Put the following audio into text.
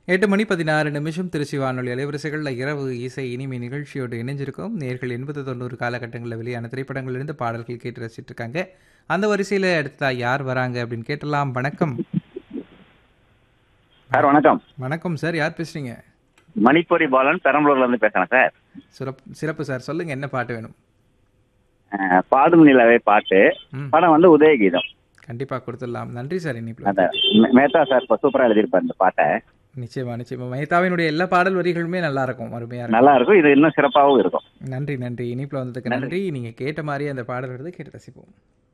எட்டு மணி பதினாறு நிமிஷம் திருச்சி வானொலி அலைவரிசைகளில் இரவு இசை இனிமை நிகழ்ச்சியோடு இணைஞ்சிருக்கும் நேர்கள் எண்பது தொண்ணூறு காலகட்டங்களில் வெளியான திரைப்படங்களிலிருந்து பாடல்கள் கேட்டு ரசிச்சிட்டு இருக்காங்க அந்த வரிசையில் அடுத்ததா யார் வராங்க அப்படின்னு கேட்டலாம் வணக்கம் சார் வணக்கம் வணக்கம் சார் யார் பேசுறீங்க மணிப்பூரி பாலன் பெரம்பலூர்ல இருந்து பேசுறேன் சார் சிறப்பு சிறப்பு சார் சொல்லுங்க என்ன பாட்டு வேணும் அஹ், பாடும் நிலவே பாட்டு ம் படம் வந்து உதயகீதம் கண்டிப்பாக கொடுத்துடலாம் நன்றி சார் இனிப்பில் அந்த மே- மேத்தா சார் இப்ப சூப்பரா எழுதியிருப்பார் இந்த பாட்டை நிச்சயமா நிச்சயமா மைதாவினுடைய எல்லா பாடல் வரிகளுமே நல்லா இருக்கும் அருமையா இருக்கும் நல்லா இருக்கும் இது இன்னும் சிறப்பாகவும் இருக்கும் நன்றி நன்றி இனிப்பில் வந்ததுக்கு நன்றி நீங்க கேட்ட மாதிரியே அந்த பாடல் வருது கேட்டு ரசிப்போம்